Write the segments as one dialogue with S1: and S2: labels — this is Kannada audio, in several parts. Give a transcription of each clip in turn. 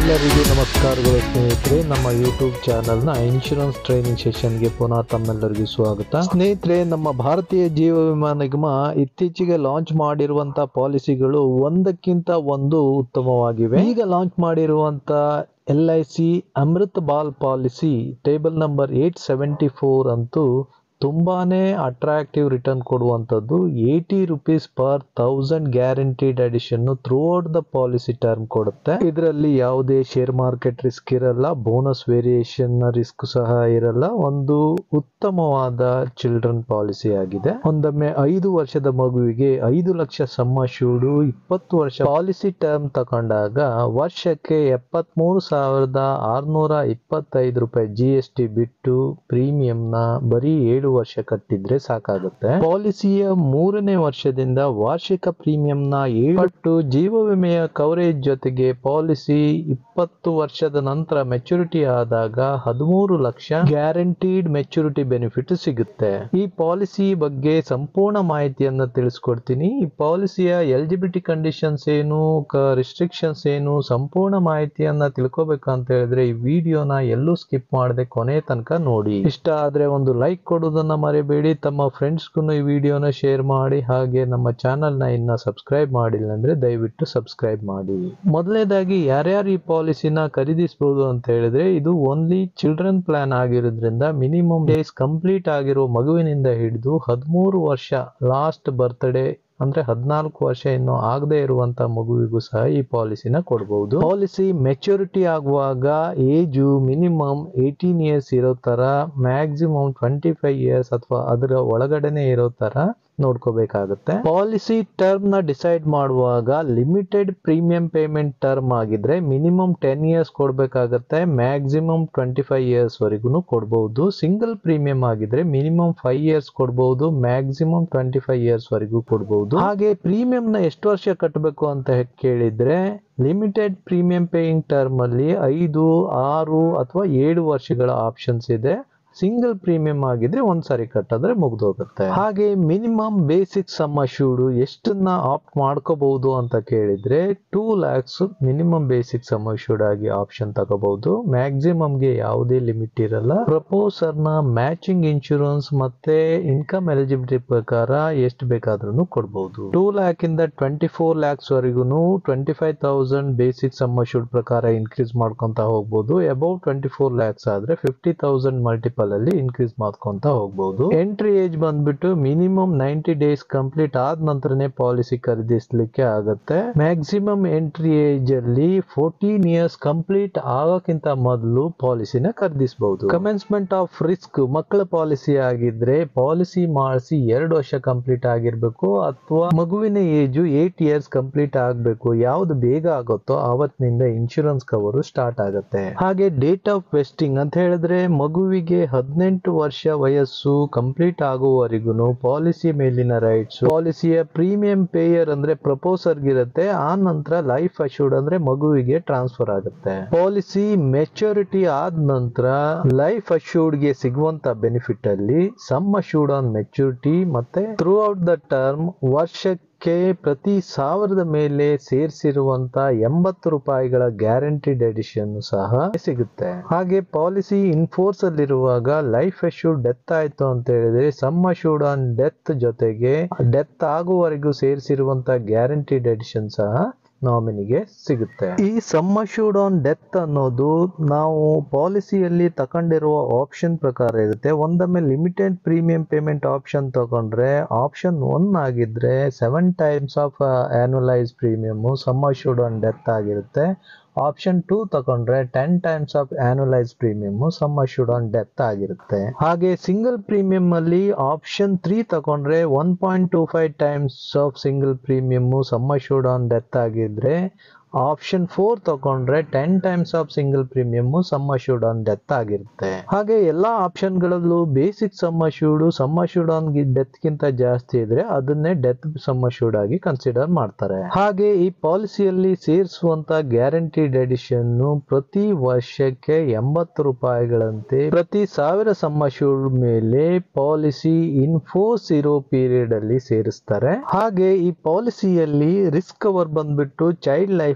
S1: ಎಲ್ಲರಿಗೂ ನಮಸ್ಕಾರಗಳು ಸ್ನೇಹಿತರೆ ನಮ್ಮ ಯೂಟ್ಯೂಬ್ ಚಾನಲ್ನ ಇನ್ಶೂರೆನ್ಸ್ ಟ್ರೈನಿಂಗ್ ಸೆಷನ್ಗೆ ಪುನಃ ತಮ್ಮೆಲ್ಲರಿಗೂ ಸ್ವಾಗತ ಸ್ನೇಹಿತರೆ ನಮ್ಮ ಭಾರತೀಯ ಜೀವ ವಿಮಾ ನಿಗಮ ಇತ್ತೀಚೆಗೆ ಲಾಂಚ್ ಮಾಡಿರುವಂತ ಪಾಲಿಸಿಗಳು ಒಂದಕ್ಕಿಂತ ಒಂದು ಉತ್ತಮವಾಗಿವೆ ಈಗ ಲಾಂಚ್ ಮಾಡಿರುವಂತ L I C Amrit Baal policy table number eight seventy four ಅಂತೂ ತುಂಬಾನೇ ಅಟ್ರಾಕ್ಟಿವ್ ರಿಟರ್ನ್ ಕೊಡುವಂಥದ್ದು eighty rupees per thousand guaranteed addition throughout the policy term ಕೊಡುತ್ತೆ ಇದರಲ್ಲಿ ಯಾವುದೇ ಶೇರ್ ಮಾರ್ಕೆಟ್ ರಿಸ್ಕ್ ಇರಲ್ಲ ಬೋನಸ್ ವೇರಿಯೇಷನ್ ರಿಸ್ಕ್ ಸಹ ಇರಲ್ಲ ಒಂದು ಉತ್ತಮವಾದ ಚಿಲ್ಡ್ರನ್ ಪಾಲಿಸಿ ಆಗಿದೆ ಒಂದೊಮ್ಮೆ ಐದು ವರ್ಷದ ಮಗುವಿಗೆ ಐದು ಲಕ್ಷ ಸಮ್ಮ ಶೂಡು ಇಪ್ಪತ್ತು ವರ್ಷ ಪಾಲಿಸಿ ಟರ್ಮ್ ತಗೊಂಡಾಗ ವರ್ಷಕ್ಕೆ ಎಪ್ಪತ್ಮೂರು ಸಾವಿರದ ಆರ್ನೂರ ಇಪ್ಪತ್ತೈದು ರೂಪಾಯಿ ಜಿ ಎಸ್ ಟಿ ಬಿಟ್ಟು ಪ್ರೀಮಿಯಂನ ಬರೀ ಏಳು ವರ್ಷ ಕಟ್ಟಿದ್ರೆ ಸಾಕಾಗುತ್ತೆ ಪಾಲಿಸಿಯ ಮೂರನೇ ವರ್ಷದಿಂದ ವಾರ್ಷಿಕ ಪ್ರೀಮಿಯಂನ ಏಳು ಪಟ್ಟು ಜೀವ ವಿಮೆಯ ಕವರೇಜ್ ಜೊತೆಗೆ ಪಾಲಿಸಿ ಇಪ್ಪತ್ತು ವರ್ಷದ ನಂತರ ಮೆಚುರಿಟಿ ಆದಾಗ ಹದಿಮೂರು ಲಕ್ಷ ಗ್ಯಾರಂಟಿಡ್ ಮೆಚುರಿಟಿ ಬೆನಿಫಿಟ್ ಸಿಗುತ್ತೆ ಈ ಪಾಲಿಸಿ ಬಗ್ಗೆ ಸಂಪೂರ್ಣ ಮಾಹಿತಿಯನ್ನ ತಿಳಿಸ್ಕೊಡ್ತೀನಿ ಈ ಪಾಲಿಸಿಯ ಎಲಿಜಿಬಿಲಿಟಿ ಕಂಡೀಷನ್ಸ್ ಏನು ರಿಸ್ಟ್ರಿಕ್ಷನ್ಸ್ ಏನು ಸಂಪೂರ್ಣ ಮಾಹಿತಿಯನ್ನ ತಿಳ್ಕೊಬೇಕಂತ ಹೇಳಿದ್ರೆ ಈ ವಿಡಿಯೋನ ಎಲ್ಲೂ ಸ್ಕಿಪ್ ಮಾಡದೆ ಕೊನೆ ತನಕ ನೋಡಿ ಇಷ್ಟ ಆದ್ರೆ ಒಂದು ಲೈಕ್ ಕೊಡೋದನ್ನ ಮರಿಬೇಡಿ ತಮ್ಮ ಫ್ರೆಂಡ್ಸ್ಗೂ ಈ ವಿಡಿಯೋನ ಶೇರ್ ಮಾಡಿ ಹಾಗೆ ನಮ್ಮ ಚಾನೆಲ್ ನ ಇನ್ನ ಸಬ್ಸ್ಕ್ರೈಬ್ ಮಾಡಿಲ್ಲ ಅಂದ್ರೆ ದಯವಿಟ್ಟು ಸಬ್ಸ್ಕ್ರೈಬ್ ಮಾಡಿ ಮೊದಲನೇದಾಗಿ ಯಾರ್ಯಾರು ಈ ಪಾಲಿಸಿನ ಖರೀದಿಸಬಹುದು ಅಂತ ಹೇಳಿದ್ರೆ ಇದು ಓನ್ಲಿ ಚಿಲ್ಡ್ರನ್ ಪ್ಲಾನ್ ಆಗಿರೋದ್ರಿಂದ ಮಿನಿಮಮ್ ಡೇಸ್ ಕಂಪ್ಲೀಟ್ ಆಗಿರೋ ಮಗುವಿನಿಂದ ಹಿಡಿದು ಹದಿಮೂರು ವರ್ಷ ಲಾಸ್ಟ್ ಬರ್ತ್ಡೇ ಅಂದ್ರೆ ಹದಿನಾಲ್ಕು ವರ್ಷ ಇನ್ನು ಆಗದೆ ಇರುವಂತ ಮಗುವಿಗೂ ಸಹ ಈ ಪಾಲಿಸಿನ ಕೊಡಬಹುದು ಪಾಲಿಸಿ ಮೆಚುರಿಟಿ ಆಗುವಾಗ ಏಜು ಮಿನಿಮಮ್ ಏಯ್ಟೀನ್ ಇಯರ್ಸ್ ಇರೋ ತರ ಮ್ಯಾಕ್ಸಿಮಮ್ ಟ್ವೆಂಟಿ ಫೈವ್ ಇಯರ್ಸ್ ಅಥವಾ ಅದರ ಒಳಗಡೆನೆ ಇರೋ ತರ ನೋಡ್ಕೋಬೇಕಾಗುತ್ತೆ ಪಾಲಿಸಿ ಟರ್ಮ್ ನ ಡಿಸೈಡ್ ಮಾಡುವಾಗ ಲಿಮಿಟೆಡ್ ಪ್ರೀಮಿಯಂ ಪೇಮೆಂಟ್ ಟರ್ಮ್ ಆಗಿದ್ರೆ ಮಿನಿಮಮ್ ಟೆನ್ ಇಯರ್ಸ್ ಕೊಡ್ಬೇಕಾಗತ್ತೆ ಮ್ಯಾಕ್ಸಿಮಮ್ ಟ್ವೆಂಟಿ ಫೈವ್ ಇಯರ್ಸ್ ವರೆಗೂ ಕೊಡಬಹುದು ಸಿಂಗಲ್ ಪ್ರೀಮಿಯಂ ಆಗಿದ್ರೆ ಮಿನಿಮಮ್ ಫೈವ್ ಇಯರ್ಸ್ ಕೊಡಬಹುದು ಮ್ಯಾಕ್ಸಿಮಮ್ ಟ್ವೆಂಟಿ ಫೈವ್ ಇಯರ್ಸ್ ವರೆಗೂ ಕೊಡಬಹುದು ಹಾಗೆ ಪ್ರೀಮಿಯಂ ನ ಎಷ್ಟು ವರ್ಷ ಕಟ್ಟಬೇಕು ಅಂತ ಕೇಳಿದ್ರೆ ಲಿಮಿಟೆಡ್ ಪ್ರೀಮಿಯಂ ಪೇಯಿಂಗ್ ಟರ್ಮ್ ಅಲ್ಲಿ ಐದು ಆರು ಅಥವಾ ಏಳು ವರ್ಷಗಳ ಆಪ್ಷನ್ಸ್ ಇದೆ ಸಿಂಗಲ್ ಪ್ರೀಮಿಯಂ ಆಗಿದ್ರೆ ಒಂದ್ಸರಿ ಕಟ್ಟಿದ್ರೆ ಮುಗ್ದೋಗುತ್ತೆ ಹಾಗೆ ಮಿನಿಮಮ್ ಬೇಸಿಕ್ ಸಮ್ ಅಶ್ಯೂರ್ಡ್ ಎಷ್ಟನ್ನ ಆಪ್ಟ್ ಮಾಡ್ಕೋಬಹುದು ಅಂತ ಕೇಳಿದ್ರೆ two lakhs minimum basic sum assured ಆಗಿ ಆಪ್ಷನ್ ತಗೋಬಹುದು ಮ್ಯಾಕ್ಸಿಮಮ್ ಗೆ ಯಾವುದೇ ಲಿಮಿಟ್ ಇರಲ್ಲ ಪ್ರಪೋಸರ್ ನ ಮ್ಯಾಚಿಂಗ್ ಇನ್ಶೂರೆನ್ಸ್ ಮತ್ತೆ ಇನ್ಕಮ್ ಎಲಿಜಿಬಿಲಿಟಿ ಪ್ರಕಾರ ಎಷ್ಟು ಬೇಕಾದ್ರೂ ಕೊಡಬಹುದು ಟೂ ಲ್ಯಾಕ್ ಇಂದ ಟ್ವೆಂಟಿ ಫೋರ್ ಲ್ಯಾಕ್ಸ್ ವರೆಗೂ twenty five thousand basic sum assured ಪ್ರಕಾರ ಇನ್ಕ್ರೀಸ್ ಮಾಡ್ಕೊಂತ ಹೋಗ್ಬೋದು ಅಬೌವ್ ಟ್ವೆಂಟಿ ಫೋರ್ ಲ್ಯಾಕ್ಸ್ ಆದ್ರೆ ಫಿಫ್ಟಿ ತೌಸಂಡ್ ಮಲ್ಟಿಪಲ್ ಅಲ್ಲಿ ಇನ್ಕ್ರೀಸ್ ಮಾಡ್ಕೊಂತ ಹೋಗ್ಬಹುದು ಎಂಟ್ರಿ ಏಜ್ ಬಂದ್ಬಿಟ್ಟು ಮಿನಿಮಮ್ ನೈಂಟಿ ಡೇಸ್ ಕಂಪ್ಲೀಟ್ ಆದ ನಂತರನೇ ಪಾಲಿಸಿ ಖರೀದಿಸ್ಲಿಕ್ಕೆ ಆಗತ್ತೆ ಮ್ಯಾಕ್ಸಿಮಮ್ ಎಂಟ್ರಿ ಏಜ್ ಅಲ್ಲಿ ಫೋರ್ಟೀನ್ ಇಯರ್ಸ್ ಕಂಪ್ಲೀಟ್ ಆಗೋಕ್ಕಿಂತ ಮೊದಲು ಪಾಲಿಸಿನ ಖರೀದಿಸಬಹುದು ಕಮೆನ್ಸ್ಮೆಂಟ್ ಆಫ್ ರಿಸ್ಕ್ ಮಕ್ಕಳ ಪಾಲಿಸಿ ಆಗಿದ್ರೆ ಪಾಲಿಸಿ ಮಾಡಿಸಿ ಎರಡು ವರ್ಷ ಕಂಪ್ಲೀಟ್ ಆಗಿರ್ಬೇಕು ಅಥವಾ ಮಗುವಿನ ಏಜು ಏಟ್ ಇಯರ್ಸ್ ಕಂಪ್ಲೀಟ್ ಆಗ್ಬೇಕು ಯಾವ್ದು ಬೇಗ ಆಗುತ್ತೋ ಅವತ್ತಿನಿಂದ ಇನ್ಶೂರೆನ್ಸ್ ಕವರ್ ಸ್ಟಾರ್ಟ್ ಆಗುತ್ತೆ ಹಾಗೆ ಡೇಟ್ ಆಫ್ ವೆಸ್ಟಿಂಗ್ ಅಂತ ಹೇಳಿದ್ರೆ ಮಗುವಿಗೆ ಹದಿನೆಂಟು ವರ್ಷ ವಯಸ್ಸು ಕಂಪ್ಲೀಟ್ ಆಗುವವರೆಗೂ ಪಾಲಿಸಿ ಮೇಲಿನ ರೈಟ್ಸ್ ಪಾಲಿಸಿಯ ಪ್ರೀಮಿಯಂ ಪೇಯರ್ ಅಂದ್ರೆ ಪ್ರಪೋಸರ್ ಇರುತ್ತೆ ಆ ನಂತರ ಲೈಫ್ ಅಶ್ಯೂರ್ಡ್ ಅಂದ್ರೆ ಮಗುವಿಗೆ ಟ್ರಾನ್ಸ್ಫರ್ ಆಗುತ್ತೆ ಪಾಲಿಸಿ ಮೆಚುರಿಟಿ ಆದ ನಂತರ ಲೈಫ್ ಅಶ್ಯೂರ್ಡ್ ಗೆ ಸಿಗುವಂತ ಬೆನಿಫಿಟ್ ಅಲ್ಲಿ ಸಮ್ ಅಶ್ಯೂರ್ಡ್ ಆನ್ ಮೆಚುರಿಟಿ ಮತ್ತೆ ಥ್ರೂ ಔಟ್ ದ ಟರ್ಮ್ ವರ್ಷಕ್ಕೆ ಪ್ರತಿ ಸಾವಿರದ ಮೇಲೆ ಸೇರಿಸಿರುವಂತ ಎಂಬತ್ತು ರೂಪಾಯಿಗಳ ಗ್ಯಾರಂಟಿಡ್ ಎಡಿಷನ್ ಸಹ ಸಿಗುತ್ತೆ ಹಾಗೆ ಪಾಲಿಸಿ ಇನ್ಫೋರ್ಸ್ ಅಲ್ಲಿರುವಾಗ ಲೈಫ್ ಅಶ್ಯೂರ್ಡ್ ಡೆತ್ ಆಯ್ತು ಅಂತ ಹೇಳಿದ್ರೆ ಸಮ್ ಅಶ್ಯೂರ್ಡ್ ಆನ್ ಡೆತ್ ಜೊತೆಗೆ ಡೆತ್ ಆಗುವವರೆಗೂ ಸೇರಿಸಿರುವಂತ ಗ್ಯಾರಂಟಿಡ್ ಎಡಿಷನ್ ಸಹ ನಾಮಿನಿಗೆ ಸಿಗುತ್ತೆ ಈ ಸಮ್ ಅಶ್ಯೂರ್ಡ್ ಆನ್ ಡೆತ್ ಅನ್ನೋದು ನಾವು ಪಾಲಿಸಿಯಲ್ಲಿ ತಗೊಂಡಿರುವ ಆಪ್ಷನ್ ಪ್ರಕಾರ ಇರುತ್ತೆ ಒಂದೊಮ್ಮೆ ಲಿಮಿಟೆಡ್ ಪ್ರೀಮಿಯಂ ಪೇಮೆಂಟ್ ಆಪ್ಷನ್ ತಗೊಂಡ್ರೆ ಆಪ್ಷನ್ ಒನ್ ಆಗಿದ್ರೆ seven times of annualise premium sum assured on death ಆಗಿರುತ್ತೆ ಆಪ್ಷನ್ ಟೂ ತಗೊಂಡ್ರೆ ten times of annualise premium sum assured on death ಆಗಿರುತ್ತೆ ಹಾಗೆ ಸಿಂಗಲ್ ಪ್ರೀಮಿಯಂ ಅಲ್ಲಿ ಆಪ್ಷನ್ ತ್ರೀ ತಗೊಂಡ್ರೆ one point two five times of single premium sum assured on death ಆಗಿದ್ರೆ ಆಪ್ಷನ್ ಫೋರ್ ತಗೊಂಡ್ರೆ ten times of single premium sum assured on death ಆಗಿರುತ್ತೆ ಹಾಗೆ ಎಲ್ಲಾ ಆಪ್ಷನ್ ಗಳಲ್ಲೂ basic sum assured sum assured on death ಗಿಂತ ಜಾಸ್ತಿ ಇದ್ರೆ ಅದನ್ನೇ ಡೆತ್ ಸಮ್ ಅಶ್ಯೂರ್ಡ್ ಆಗಿ ಕನ್ಸಿಡರ್ ಮಾಡ್ತಾರೆ ಹಾಗೆ ಈ ಪಾಲಿಸಿಯಲ್ಲಿ ಸೇರಿಸುವಂತ ಗ್ಯಾರಂಟಿಡ್ ಎಡಿಷನ್ ಪ್ರತಿ ವರ್ಷಕ್ಕೆ ಎಂಬತ್ತು ರೂಪಾಯಿಗಳಂತೆ ಪ್ರತಿ ಸಾವಿರ ಸಮ್ ಅಶ್ಯೂರ್ಡ್ ಮೇಲೆ ಪಾಲಿಸಿ ಇನ್ಫೋರ್ಸ್ ಇರೋ ಪೀರಿಯಡ್ ಅಲ್ಲಿ ಸೇರಿಸ್ತಾರೆ ಹಾಗೆ ಈ ಪಾಲಿಸಿಯಲ್ಲಿ ರಿಸ್ಕ್ ಕವರ್ ಬಂದ್ಬಿಟ್ಟು ಚೈಲ್ಡ್ ಲೈಫ್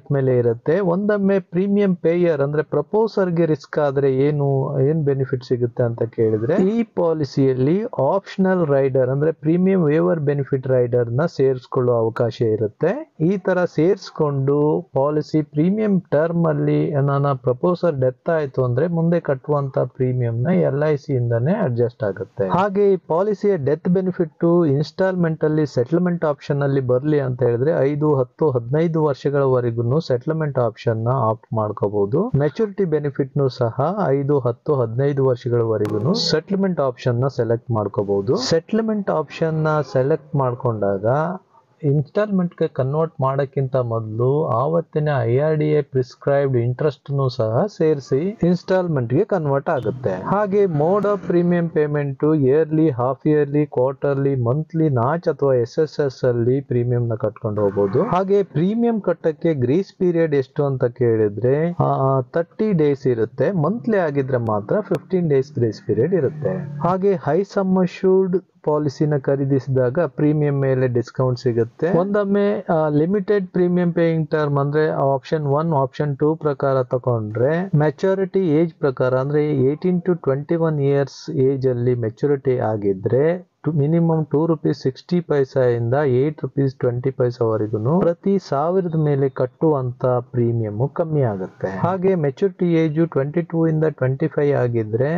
S1: ಮೇಲೆ ಇರುತ್ತೆ ಒಂದೊಮ್ಮೆ ಪ್ರೀಮಿಯಂ ಪೇಯರ್ ಅಂದ್ರೆ ಪ್ರಪೋಸರ್ಗೆ ರಿಸ್ಕ್ ಆದ್ರೆ ಏನು ಏನ್ ಬೆನಿಫಿಟ್ ಸಿಗುತ್ತೆ ಅಂತ ಕೇಳಿದ್ರೆ ಈ ಪಾಲಿಸಿಯಲ್ಲಿ ಆಪ್ಷನಲ್ ರೈಡರ್ ಅಂದ್ರೆ ಪ್ರೀಮಿಯಂ ವೇವರ್ ಬೆನಿಫಿಟ್ ರೈಡರ್ ನ ಸೇರಿಸ್ಕೊಳ್ಳೋ ಅವಕಾಶ ಇರುತ್ತೆ ಈ ತರ ಸೇರಿಸ್ಕೊಂಡು ಪಾಲಿಸಿ ಪ್ರೀಮಿಯಂ ಟರ್ಮ್ ಅಲ್ಲಿ ನನ್ನ ಪ್ರಪೋಸರ್ ಡೆತ್ ಆಯ್ತು ಅಂದ್ರೆ ಮುಂದೆ ಕಟ್ಟುವಂತ ಪ್ರೀಮಿಯಂ ನ ಎಲ್ ಐ ಸಿ ಇಂದಾನೆ ಅಡ್ಜಸ್ಟ್ ಆಗುತ್ತೆ ಹಾಗೆ ಈ ಪಾಲಿಸಿಯ ಡೆತ್ ಬೆನಿಫಿಟ್ ಇನ್ಸ್ಟಾಲ್ಮೆಂಟ್ ಅಲ್ಲಿ ಸೆಟಲ್ಮೆಂಟ್ ಆಪ್ಷನ್ ಅಲ್ಲಿ ಬರ್ಲಿ ಅಂತ ಹೇಳಿದ್ರೆ ಐದು ಹತ್ತು ಹದಿನೈದು ವರ್ಷಗಳವರೆಗೂ ಸೆಟಲ್ಮೆಂಟ್ ಆಪ್ಷನ್ ನ ಆಪ್ಟ್ ಮಾಡ್ಕೋಬಹುದು ಮೆಚುರಿಟಿ ಬೆನಿಫಿಟ್ ನು ಸಹ ಐದು ಹತ್ತು ಹದಿನೈದು ವರ್ಷಗಳವರೆಗೂ ಸೆಟಲ್ಮೆಂಟ್ ಆಪ್ಷನ್ ನ ಸೆಲೆಕ್ಟ್ ಮಾಡ್ಕೋಬಹುದು ಸೆಟಲ್ಮೆಂಟ್ ಆಪ್ಷನ್ ನ ಸೆಲೆಕ್ಟ್ ಮಾಡ್ಕೊಂಡಾಗ ಇನ್ಸ್ಟಾಲ್ಮೆಂಟ್ ಗೆ ಕನ್ವರ್ಟ್ ಮಾಡಕ್ಕಿಂತ ಮೊದಲು ಆವತ್ತಿನ I R D A prescribed interest ನು ಸಹ ಸೇರಿಸಿ ಇನ್ಸ್ಟಾಲ್ಮೆಂಟ್ ಗೆ ಕನ್ವರ್ಟ್ ಆಗುತ್ತೆ ಹಾಗೆ mode of premium payment yearly half yearly quarterly monthly NACH ಅಥವಾ ಎಸ್ ಎಸ್ ಎಸ್ ಅಲ್ಲಿ ಪ್ರೀಮಿಯಂ ನ ಕಟ್ಕೊಂಡು ಹೋಗ್ಬೋದು ಹಾಗೆ ಪ್ರೀಮಿಯಂ ಕಟ್ಟಕ್ಕೆ ಗ್ರೀಸ್ ಪೀರಿಯಡ್ ಎಷ್ಟು ಅಂತ ಕೇಳಿದ್ರೆ ತರ್ಟಿ ಡೇಸ್ ಇರುತ್ತೆ ಮಂತ್ಲಿ ಆಗಿದ್ರೆ ಮಾತ್ರ ಫಿಫ್ಟೀನ್ ಡೇಸ್ ಗ್ರೇಸ್ ಪೀರಿಯಡ್ ಇರುತ್ತೆ ಹಾಗೆ ಹೈ ಸಮ್ ಅಶ್ಯೂರ್ಡ್ ಪಾಲಿಸಿನ ಖರೀದಿಸಿದಾಗ ಪ್ರೀಮಿಯಂ ಮೇಲೆ ಡಿಸ್ಕೌಂಟ್ ಸಿಗುತ್ತೆ ಒಂದೊಮ್ಮೆ ಲಿಮಿಟೆಡ್ ಪ್ರೀಮಿಯಂ ಪೇಯಿಂಗ್ ಟರ್ಮ್ ಅಂದ್ರೆ ಆಪ್ಷನ್ ಒನ್ ಆಪ್ಷನ್ ಟೂ ಪ್ರಕಾರ ತಗೊಂಡ್ರೆ ಮೆಚುರಿಟಿ ಏಜ್ ಪ್ರಕಾರ ಅಂದ್ರೆ eighteen to twenty one years age ಅಲ್ಲಿ ಮೆಚುರಿಟಿ ಆಗಿದ್ರೆ minimum two rupees sixty paisa ಇಂದ ಏಟ್ ರುಪೀಸ್ ಟ್ವೆಂಟಿ ಪೈಸಾವರೆಗೂ ಪ್ರತಿ ಸಾವಿರದ ಮೇಲೆ ಕಟ್ಟುವಂತ ಪ್ರೀಮಿಯಂ ಕಮ್ಮಿ ಆಗುತ್ತೆ ಹಾಗೆ ಮೆಚುರಿಟಿ ಏಜ್ ಟ್ವೆಂಟಿ ಟೂ ಇಂದ ಟ್ವೆಂಟಿ ಫೈವ್ ಆಗಿದ್ರೆ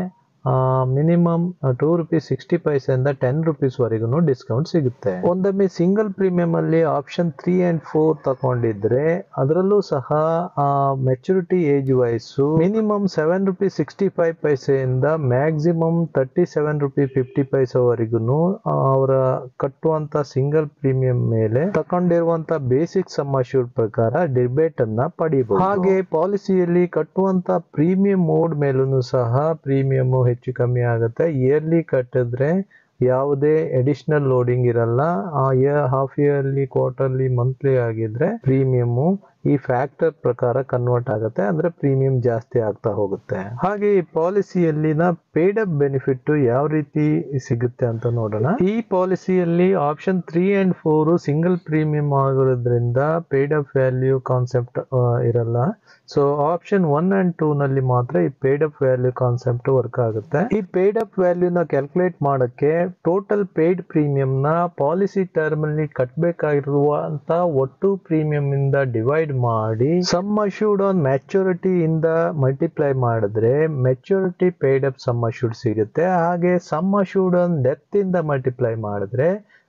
S1: ಮಿನಿಮಮ್ ಟೂ ರುಪೀಸ್ ಸಿಕ್ಸ್ಟಿ ಪೈಸೆಯಿಂದ ಟೆನ್ ರುಪೀಸ್ ವರೆಗೂ ಡಿಸ್ಕೌಂಟ್ ಸಿಗುತ್ತೆ ಒಂದೊಮ್ಮೆ ಸಿಂಗಲ್ ಪ್ರೀಮಿಯಂ ಅಲ್ಲಿ ಆಪ್ಷನ್ ತ್ರೀ ಅಂಡ್ ಫೋರ್ ತಗೊಂಡಿದ್ರೆ ಅದರಲ್ಲೂ ಸಹ ಮೆಚುರಿಟಿ ಏಜ್ ವಯಸ್ಸು minimum seven rupees sixty five ಪೈಸೆಯಿಂದ maximum thirty seven rupee fifty ಪೈಸೆವರೆಗೂ ಅವರ ಕಟ್ಟುವಂತ ಸಿಂಗಲ್ ಪ್ರೀಮಿಯಂ ಮೇಲೆ ತಕೊಂಡಿರುವಂತ ಬೇಸಿಕ್ ಸಮ್ ಅಶ್ಯೂರ್ಡ್ ಪ್ರಕಾರ ಡಿಬೇಟ್ ಅನ್ನ ಪಡಿಬಹುದು ಹಾಗೆ ಪಾಲಿಸಿಯಲ್ಲಿ ಕಟ್ಟುವಂತ ಪ್ರೀಮಿಯಂ ಮೋಡ್ ಮೇಲೂ ಸಹ ಪ್ರೀಮಿಯಂ ಹೆಚ್ಚು ಕಮ್ಮಿ ಆಗುತ್ತೆ ಇಯರ್ಲಿ ಕಟ್ಟಿದ್ರೆ ಯಾವುದೇ ಅಡಿಷನಲ್ ಲೋಡಿಂಗ್ ಇರಲ್ಲ ಹಾಫ್ ಇಯರ್ಲಿ ಕ್ವಾರ್ಟರ್ಲಿ ಮಂತ್ಲಿ ಆಗಿದ್ರೆ ಪ್ರೀಮಿಯಂ ಈ ಫ್ಯಾಕ್ಟರ್ ಪ್ರಕಾರ ಕನ್ವರ್ಟ್ ಆಗುತ್ತೆ ಅಂದ್ರೆ ಪ್ರೀಮಿಯಂ ಜಾಸ್ತಿ ಆಗ್ತಾ ಹೋಗುತ್ತೆ ಹಾಗೆ ಈ ಪಾಲಿಸಿಯಲ್ಲಿನ ಪೇಡ್ ಅಪ್ ಬೆನಿಫಿಟ್ ಯಾವ ರೀತಿ ಸಿಗುತ್ತೆ ಅಂತ ನೋಡೋಣ ಈ ಪಾಲಿಸಿಯಲ್ಲಿ option three and four single premium ಆಗಿರೋದ್ರಿಂದ ಪೇಡ್ ಅಪ್ ವ್ಯಾಲ್ಯೂ ಕಾನ್ಸೆಪ್ಟ್ ಇರಲ್ಲ so option one and two ನಲ್ಲಿ ಮಾತ್ರ ಈ paid up value concept work ಆಗುತ್ತೆ ಈ ಪೇಡ್ ಅಪ್ ವ್ಯಾಲ್ಯೂನ ಕ್ಯಾಲ್ಕುಲೇಟ್ ಮಾಡಕ್ಕೆ ಟೋಟಲ್ ಪೇಡ್ ಪ್ರೀಮಿಯಂ ನ ಪಾಲಿಸಿ ಟರ್ಮ್ ಅಲ್ಲಿ ಕಟ್ಟಬೇಕಾಗಿರುವಂತ ಒಟ್ಟು ಪ್ರೀಮಿಯಂ ಇಂದ ಡಿವೈಡ್ ಮಾಡಿ ಸಮ್ ಅಶ್ಯೂರ್ಡ್ ಆನ್ ಮ್ಯಾಚುರಿಟಿ ಇಂದ ಮಲ್ಟಿಪ್ಲೈ ಮಾಡಿದ್ರೆ maturity paid up sum assured ಸಿಗುತ್ತೆ ಹಾಗೆ ಸಮ್ ಅಶ್ಯೂರ್ಡ್ ಆನ್ ಡೆತ್ ಇಂದ ಮಲ್ಟಿಪ್ಲೈ ಮಾಡಿದ್ರೆ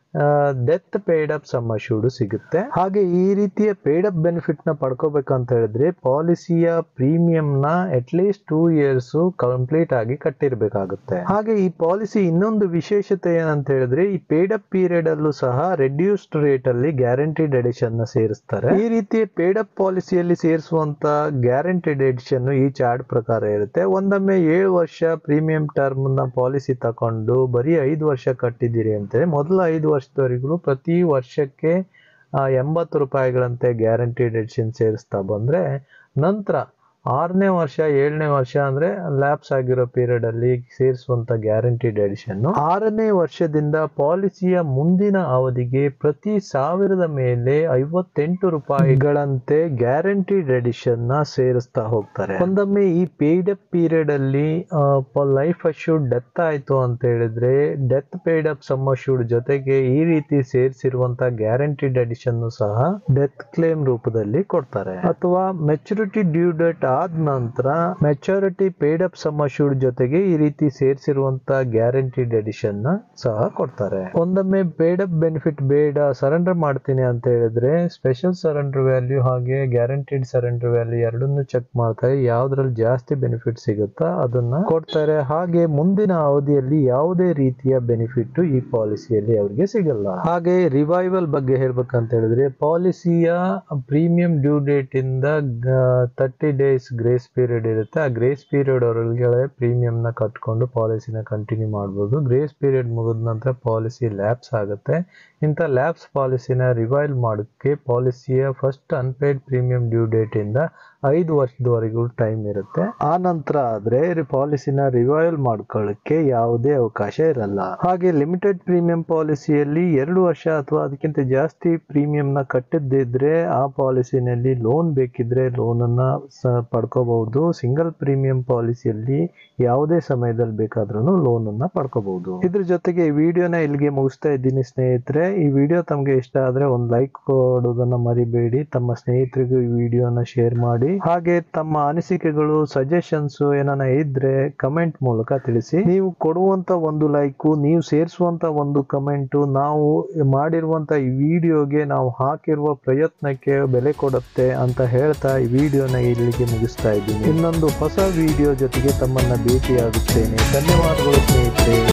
S1: death paid up sum assured ಸಿಗುತ್ತೆ ಹಾಗೆ ಈ ರೀತಿಯ ಪೇಡ್ ಅಪ್ ಬೆನಿಫಿಟ್ ನ ಪಡ್ಕೋಬೇಕಂತ ಹೇಳಿದ್ರೆ ಪಾಲಿಸಿಯ ಪ್ರೀಮಿಯಂ ನ at least two years complete ಆಗಿ ಕಟ್ಟಿರ್ಬೇಕಾಗುತ್ತೆ ಹಾಗೆ ಈ ಪಾಲಿಸಿ ಇನ್ನೊಂದು ವಿಶೇಷತೆ ಏನಂತ ಹೇಳಿದ್ರೆ ಈ ಪೇಡ್ ಅಪ್ ಪೀರಿಯಡ್ ಅಲ್ಲೂ ಸಹ ರೆಡ್ಯೂಸ್ಡ್ ರೇಟ್ ಅಲ್ಲಿ ಗ್ಯಾರಂಟಿಡ್ ಎಡಿಷನ್ ನ ಸೇರಿಸ್ತಾರೆ ಈ ರೀತಿಯ ಪೇಡ್ ಅಪ್ ಪಾಲಿಸಿಯಲ್ಲಿ ಸೇರಿಸುವಂತ ಗ್ಯಾರಂಟಿಡ್ ಎಡಿಷನ್ ಈ ಚಾರ್ಟ್ ಪ್ರಕಾರ ಇರುತ್ತೆ ಒಂದೊಮ್ಮೆ ಏಳು ವರ್ಷ ಪ್ರೀಮಿಯಂ ಟರ್ಮ್ ನ ಪಾಲಿಸಿ ತಕೊಂಡು ಬರೀ ಐದು ವರ್ಷ ಕಟ್ಟಿದ್ದೀರಿ ಅಂತೆ ಮೊದಲ ಐದು ವರ್ಷದವರೆಗೂ ಪ್ರತಿ ವರ್ಷಕ್ಕೆ ಎಂಬತ್ತು ರೂಪಾಯಿಗಳಂತೆ ಗ್ಯಾರಂಟಿಡ್ ಎಡಿಷನ್ ಸೇರಿಸ್ತಾ ಬಂದ್ರೆ ನಂತರ ಆರನೇ ವರ್ಷ ಏಳನೇ ವರ್ಷ ಅಂದ್ರೆ ಲ್ಯಾಪ್ಸ್ ಆಗಿರೋ ಪೀರಿಯಡ್ ಅಲ್ಲಿ ಸೇರಿಸುವಂತ ಗ್ಯಾರಂಟಿಡ್ ಎಡಿಷನ್ ಆರನೇ ವರ್ಷದಿಂದ ಪಾಲಿಸಿಯ ಮುಂದಿನ ಅವಧಿಗೆ ಪ್ರತಿ ಸಾವಿರದ ಮೇಲೆ ಐವತ್ತೆಂಟು ರೂಪಾಯಿಗಳಂತೆ ಗ್ಯಾರಂಟಿಡ್ ಎಡಿಷನ್ ನ ಸೇರಿಸ್ತಾ ಹೋಗ್ತಾರೆ ಒಂದೊಮ್ಮೆ ಈ ಪೇಡ್ ಅಪ್ ಪೀರಿಯಡ್ ಅಲ್ಲಿ ಲೈಫ್ ಅಶ್ಯೂರ್ಡ್ ಡೆತ್ ಆಯ್ತು ಅಂತ ಹೇಳಿದ್ರೆ death paid up sum assured ಜೊತೆಗೆ ಈ ರೀತಿ ಸೇರಿಸಿರುವಂತ ಗ್ಯಾರಂಟಿಡ್ ಎಡಿಷನ್ ಸಹ ಡೆತ್ ಕ್ಲೇಮ್ ರೂಪದಲ್ಲಿ ಕೊಡ್ತಾರೆ ಅಥವಾ ಮೆಚುರಿಟಿ ಡ್ಯೂ ಡೇಟ್ ಆದ ನಂತರ maturity paid up sum assured ಜೊತೆಗೆ ಈ ರೀತಿ ಸೇರಿಸಿರುವಂತ ಗ್ಯಾರಂಟಿಡ್ ಎಡಿಷನ್ ನ ಸಹ ಕೊಡ್ತಾರೆ ಒಂದೊಮ್ಮೆ ಪೇಡ್ ಅಪ್ ಬೆನಿಫಿಟ್ ಬೇಡ ಸರೆಂಡರ್ ಮಾಡ್ತೀನಿ ಅಂತ ಹೇಳಿದ್ರೆ ಸ್ಪೆಷಲ್ ಸರೆಂಡರ್ ವ್ಯಾಲ್ಯೂ ಹಾಗೆ ಗ್ಯಾರಂಟಿಡ್ ಸರೆಂಡರ್ ವ್ಯಾಲ್ಯೂ ಎರಡನ್ನೂ ಚೆಕ್ ಮಾಡ್ತಾರೆ ಯಾವ್ದ್ರಲ್ಲಿ ಜಾಸ್ತಿ ಬೆನಿಫಿಟ್ ಸಿಗುತ್ತಾ ಅದನ್ನ ಕೊಡ್ತಾರೆ ಹಾಗೆ ಮುಂದಿನ ಅವಧಿಯಲ್ಲಿ ಯಾವುದೇ ರೀತಿಯ ಬೆನಿಫಿಟ್ ಈ ಪಾಲಿಸಿಯಲ್ಲಿ ಅವರಿಗೆ ಸಿಗಲ್ಲ ಹಾಗೆ ರಿವೈವಲ್ ಬಗ್ಗೆ ಹೇಳ್ಬೇಕಂತ ಹೇಳಿದ್ರೆ ಪಾಲಿಸಿಯ ಪ್ರೀಮಿಯಂ ಡ್ಯೂ ಡೇಟ್ ಇಂದ ತರ್ಟಿ ಡೇಸ್ ಗ್ರೇಸ್ ಪೀರಿಯಡ್ ಇರುತ್ತೆ ಆ ಗ್ರೇಸ್ ಪೀರಿಯಡ್ ಒಳಗಡೆ ಪ್ರೀಮಿಯಂ ನ ಕಟ್ಕೊಂಡು ಪಾಲಿಸಿನ ಕಂಟಿನ್ಯೂ ಮಾಡ್ಬೋದು ಗ್ರೇಸ್ ಪೀರಿಯಡ್ ಮುಗಿದ ನಂತರ ಪಾಲಿಸಿ ಲ್ಯಾಪ್ಸ್ ಆಗುತ್ತೆ ಇಂಥ ಲ್ಯಾಬ್ಸ್ ಪಾಲಿಸಿನ ರಿವೈಲ್ ಮಾಡೋಕ್ಕೆ ಪಾಲಿಸಿಯ first unpaid premium due date ಇಂದ ಐದು ವರ್ಷದವರೆಗೂ ಟೈಮ್ ಇರುತ್ತೆ ಆ ನಂತರ ಆದ್ರೆ ಪಾಲಿಸಿನ ರಿವೈವಲ್ ಮಾಡ್ಕೊಳ್ಳಿಕ್ಕೆ ಯಾವುದೇ ಅವಕಾಶ ಇರಲ್ಲ ಹಾಗೆ ಲಿಮಿಟೆಡ್ ಪ್ರೀಮಿಯಂ ಪಾಲಿಸಿಯಲ್ಲಿ ಎರಡು ವರ್ಷ ಅಥವಾ ಅದಕ್ಕಿಂತ ಜಾಸ್ತಿ ಪ್ರೀಮಿಯಂ ನ ಕಟ್ಟಿದ್ದಿದ್ರೆ ಆ ಪಾಲಿಸಿನಲ್ಲಿ ಲೋನ್ ಬೇಕಿದ್ರೆ ಲೋನ್ ಅನ್ನ ಸ ಪಡ್ಕೋಬಹುದು ಸಿಂಗಲ್ ಪ್ರೀಮಿಯಂ ಪಾಲಿಸಿಯಲ್ಲಿ ಯಾವುದೇ ಸಮಯದಲ್ಲಿ ಬೇಕಾದ್ರೂ ಲೋನ್ ಅನ್ನ ಪಡ್ಕೋಬಹುದು ಇದ್ರ ಜೊತೆಗೆ ಈ ವಿಡಿಯೋನ ಇಲ್ಲಿಗೆ ಮುಗಿಸ್ತಾ ಇದ್ದೀನಿ ಸ್ನೇಹಿತರೆ ಈ ವಿಡಿಯೋ ತಮಗೆ ಇಷ್ಟ ಆದ್ರೆ ಒಂದು ಲೈಕ್ ಕೊಡೋದನ್ನ ಮರಿಬೇಡಿ ತಮ್ಮ ಸ್ನೇಹಿತರಿಗೂ ಈ ವಿಡಿಯೋನ ಶೇರ್ ಮಾಡಿ ಹಾಗೆ ತಮ್ಮ ಅನಿಸಿಕೆಗಳು ಸಜೆಷನ್ಸ್ ಏನಾನ ಇದ್ರೆ ಕಮೆಂಟ್ ಮೂಲಕ ತಿಳಿಸಿ ನೀವು ಕೊಡುವಂತ ಒಂದು ಲೈಕು ನೀವು ಸೇರಿಸುವಂತ ಒಂದು ಕಮೆಂಟು ನಾವು ಮಾಡಿರುವಂತ ಈ ವಿಡಿಯೋಗೆ ನಾವು ಹಾಕಿರುವ ಪ್ರಯತ್ನಕ್ಕೆ ಬೆಲೆ ಕೊಡುತ್ತೆ ಅಂತ ಹೇಳ್ತಾ ಈ ವಿಡಿಯೋನ ಇಲ್ಲಿಗೆ ಮುಗಿಸ್ತಾ ಇದ್ದೀನಿ ಇನ್ನೊಂದು ಹೊಸ ವಿಡಿಯೋ ಜೊತೆಗೆ ತಮ್ಮನ್ನ ಭೇಟಿಯಾಗುತ್ತೇನೆ ಧನ್ಯವಾದಗಳು ಸ್ನೇಹಿತರೆ